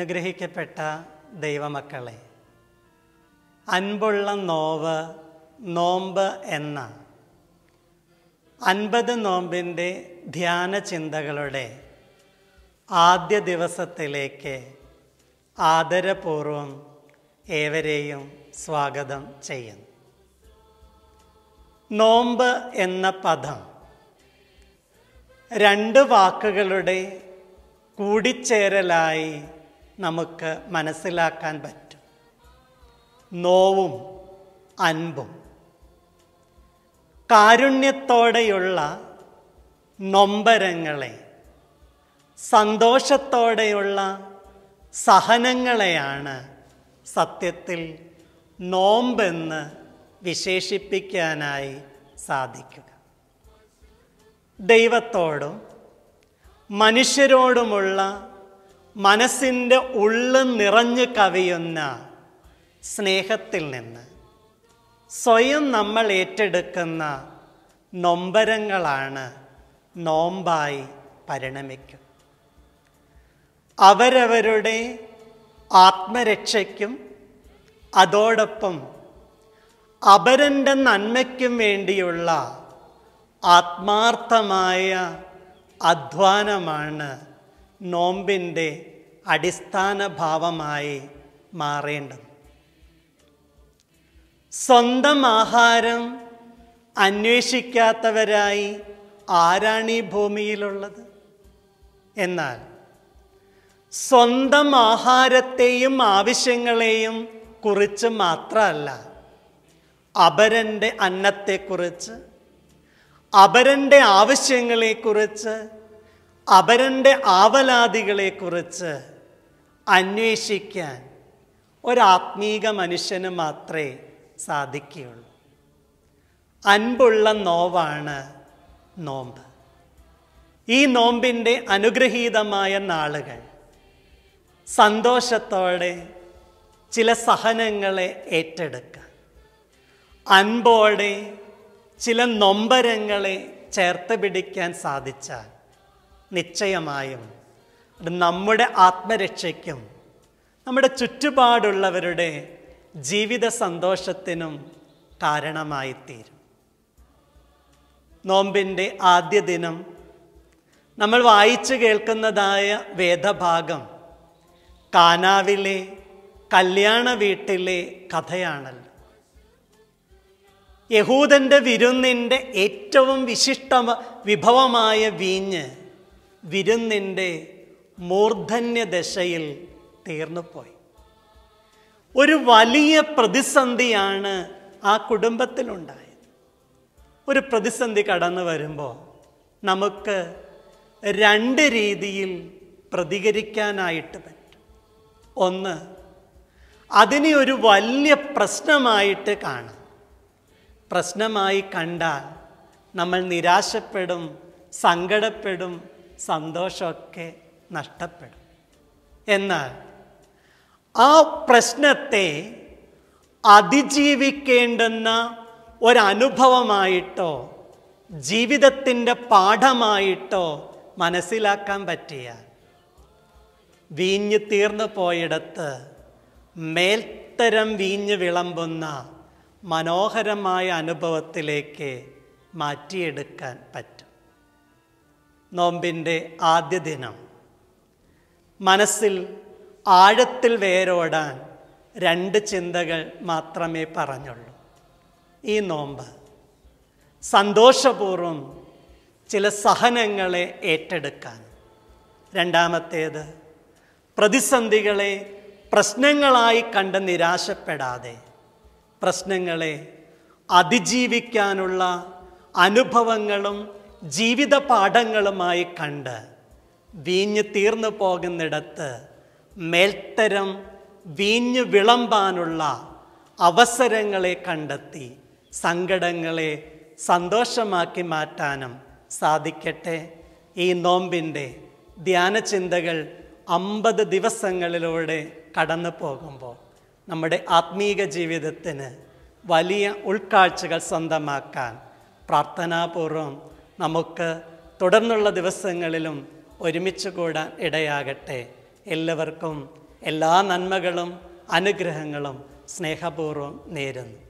അനുഗ്രഹിക്കപ്പെട്ട ദൈവമക്കളെ അൻപുള്ള നോവ് നോമ്പ് എന്ന അൻപത് നോമ്പിൻ്റെ ധ്യാന ചിന്തകളുടെ ആദ്യ ദിവസത്തിലേക്ക് ആദരപൂർവം ഏവരെയും സ്വാഗതം ചെയ്യുന്നു നോമ്പ് എന്ന പദം രണ്ട് വാക്കുകളുടെ കൂടിച്ചേരലായി നമുക്ക് മനസ്സിലാക്കാൻ പറ്റും നോവും അൻപും കാരുണ്യത്തോടെയുള്ള നൊമ്പരങ്ങളെ സന്തോഷത്തോടെയുള്ള സഹനങ്ങളെയാണ് സത്യത്തിൽ നോമ്പെന്ന് വിശേഷിപ്പിക്കാനായി സാധിക്കുക ദൈവത്തോടും മനുഷ്യരോടുമുള്ള മനസ്സിൻ്റെ ഉള്ളു നിറഞ്ഞു കവിയുന്ന സ്നേഹത്തിൽ നിന്ന് സ്വയം നമ്മൾ ഏറ്റെടുക്കുന്ന നൊമ്പരങ്ങളാണ് നോമ്പായി പരിണമിക്കും അവരവരുടെ ആത്മരക്ഷയ്ക്കും അതോടൊപ്പം അപരൻ്റെ നന്മയ്ക്കും വേണ്ടിയുള്ള ആത്മാർത്ഥമായ അധ്വാനമാണ് നോമ്പിൻ്റെ അടിസ്ഥാന ഭാവമായി മാറേണ്ടത് സ്വന്തം ആഹാരം അന്വേഷിക്കാത്തവരായി ആരാണ് ഈ ഭൂമിയിലുള്ളത് എന്നാൽ സ്വന്തം ആഹാരത്തെയും ആവശ്യങ്ങളെയും കുറിച്ച് മാത്രമല്ല അപരൻ്റെ അന്നത്തെക്കുറിച്ച് അപരൻ്റെ ആവശ്യങ്ങളെക്കുറിച്ച് അപരൻ്റെ ആവലാദികളെക്കുറിച്ച് അന്വേഷിക്കാൻ ഒരാത്മീക മനുഷ്യന് മാത്രമേ സാധിക്കുകയുള്ളൂ അൻപുള്ള നോവാണ് നോമ്പ് ഈ നോമ്പിൻ്റെ അനുഗ്രഹീതമായ നാളുകൾ സന്തോഷത്തോടെ ചില സഹനങ്ങളെ ഏറ്റെടുക്കുക അൻപോടെ ചില നൊമ്പരങ്ങളെ ചേർത്ത് പിടിക്കാൻ സാധിച്ചാൽ നിശ്ചയമായും അത് നമ്മുടെ ആത്മരക്ഷയ്ക്കും നമ്മുടെ ചുറ്റുപാടുള്ളവരുടെ ജീവിത സന്തോഷത്തിനും കാരണമായിത്തീരും നോമ്പിൻ്റെ ആദ്യ ദിനം നമ്മൾ വായിച്ചു കേൾക്കുന്നതായ വേദഭാഗം കാനാവിലെ കല്യാണ വീട്ടിലെ കഥയാണല്ലോ യഹൂദൻ്റെ വിരുന്നിൻ്റെ ഏറ്റവും വിശിഷ്ട വിഭവമായ വീഞ്ഞ് വിരുന്നിൻ്റെ മൂർധന്യ ദശയിൽ തീർന്നുപോയി ഒരു വലിയ പ്രതിസന്ധിയാണ് ആ കുടുംബത്തിലുണ്ടായത് ഒരു പ്രതിസന്ധി കടന്നു വരുമ്പോൾ നമുക്ക് രണ്ട് രീതിയിൽ പ്രതികരിക്കാനായിട്ട് പറ്റും ഒന്ന് അതിനെ ഒരു വലിയ പ്രശ്നമായിട്ട് കാണാം പ്രശ്നമായി കണ്ടാൽ നമ്മൾ നിരാശപ്പെടും സങ്കടപ്പെടും സന്തോഷമൊക്കെ നഷ്ടപ്പെടും എന്നാൽ ആ പ്രശ്നത്തെ അതിജീവിക്കേണ്ടുന്ന ഒരനുഭവമായിട്ടോ ജീവിതത്തിൻ്റെ പാഠമായിട്ടോ മനസ്സിലാക്കാൻ പറ്റിയ വീഞ്ഞ് തീർന്നു പോയിടത്ത് മേൽത്തരം വീഞ്ഞ് വിളമ്പുന്ന മനോഹരമായ അനുഭവത്തിലേക്ക് മാറ്റിയെടുക്കാൻ പറ്റും നോമ്പിൻ്റെ ആദ്യ ദിനം മനസ്സിൽ ആഴത്തിൽ വേരോടാൻ രണ്ട് ചിന്തകൾ മാത്രമേ പറഞ്ഞുള്ളൂ ഈ നോമ്പ് സന്തോഷപൂർവം ചില സഹനങ്ങളെ ഏറ്റെടുക്കാൻ രണ്ടാമത്തേത് പ്രതിസന്ധികളെ പ്രശ്നങ്ങളായി കണ്ട് നിരാശപ്പെടാതെ പ്രശ്നങ്ങളെ അതിജീവിക്കാനുള്ള അനുഭവങ്ങളും ജീവിത പാഠങ്ങളുമായി കണ്ട് വീഞ്ഞ് തീർന്നു പോകുന്നിടത്ത് മേൽത്തരം വീഞ്ഞ് വിളമ്പാനുള്ള അവസരങ്ങളെ കണ്ടെത്തി സങ്കടങ്ങളെ സന്തോഷമാക്കി മാറ്റാനും സാധിക്കട്ടെ ഈ നോമ്പിൻ്റെ ധ്യാനചിന്തകൾ അമ്പത് ദിവസങ്ങളിലൂടെ കടന്നു പോകുമ്പോൾ നമ്മുടെ ആത്മീക ജീവിതത്തിന് വലിയ ഉൾക്കാഴ്ചകൾ സ്വന്തമാക്കാൻ പ്രാർത്ഥനാപൂർവം നമുക്ക് തുടർന്നുള്ള ദിവസങ്ങളിലും ഒരുമിച്ച് കൂടാൻ ഇടയാകട്ടെ എല്ലാവർക്കും എല്ലാ നന്മകളും അനുഗ്രഹങ്ങളും സ്നേഹപൂർവ്വം നേരുന്നു